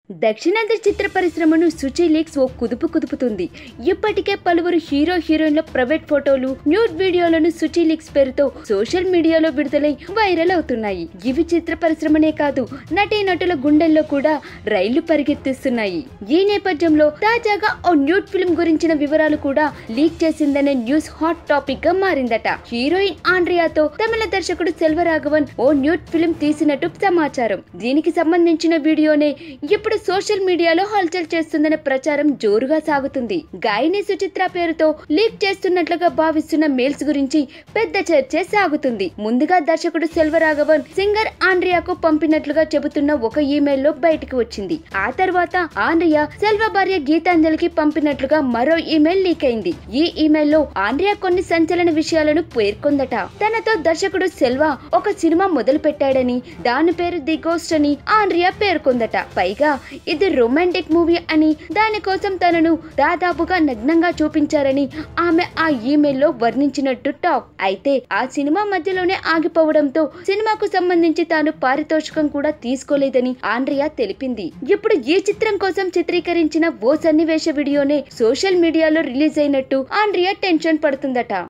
దక్షిణాంధ్ర చిత్ర పరిశ్రమను సుచి లీక్స్ ఓ కుదుపు కుదుపుతుంది ఇప్పటికే పలువురు హీరో హీరోయిన్ల ప్రైవేట్ ఫోటోలు న్యూడ్ వీడియోలను సుచి లీక్స్ పేరుతో సోషల్ మీడియాలో విడుదలై వైరల్ అవుతున్నాయి ఇవి చిత్ర పరిశ్రమనే కాదు నటీ నటుల గుండెల్లో కూడా రైళ్లు పరిగెత్తిస్తున్నాయి ఈ నేపథ్యంలో తాజాగా ఓ న్యూడ్ ఫిల్మ్ గురించిన వివరాలు కూడా లీక్ చేసిందనే న్యూస్ హాట్ టాపిక్ గా మారిందట హీరోయిన్ ఆండ్రియాతో తమిళ దర్శకుడు సెల్వరాఘవన్ ఓ న్యూడ్ ఫిల్మ్ తీసినట్టు సమాచారం దీనికి సంబంధించిన వీడియోనే ఇప్పుడు సోషల్ మీడియాలో హల్చల్ చేస్తుందనే ప్రచారం జోరుగా సాగుతుంది గాయని సుచిత్ర పేరుతో లీక్ చేస్తున్నట్లుగా భావిస్తున్న మెయిల్స్ గురించి పెద్ద చర్చే సాగుతుంది ముందుగా దర్శకుడు సెల్వరాఘవన్ సింగర్ ఆండ్రియాకు పంపినట్లుగా చెబుతున్న ఒక ఈమెయిల్ లో బయటకు వచ్చింది ఆ తర్వాత ఆండ్రియా సెల్వ భార్య గీతాంజలికి పంపినట్లుగా మరో ఈమెయిల్ లీక్ అయింది ఈ ఈమెయిల్ లో ఆండ్రియా కొన్ని సంచలన విషయాలను పేర్కొందట తనతో దర్శకుడు సెల్వ ఒక సినిమా మొదలు పెట్టాడని దాని పేరు ది గోస్ట్ అని ఆండ్రియా పేర్కొందట పైగా ఇది రొమాంటిక్ మూవీ అని దానికోసం తనను దాదాపుగా నగ్నంగా చూపించారని ఆమె ఆ ఈమెయిల్ లో వర్ణించినట్టు టాక్ అయితే ఆ సినిమా మధ్యలోనే ఆగిపోవడంతో సినిమాకు సంబంధించి తాను పారితోషికం కూడా తీసుకోలేదని ఆండ్రియా తెలిపింది ఇప్పుడు ఈ చిత్రం కోసం చిత్రీకరించిన ఓ సన్నివేశ వీడియోనే సోషల్ మీడియాలో రిలీజ్ అయినట్టు ఆండ్రియా టెన్షన్ పడుతుందట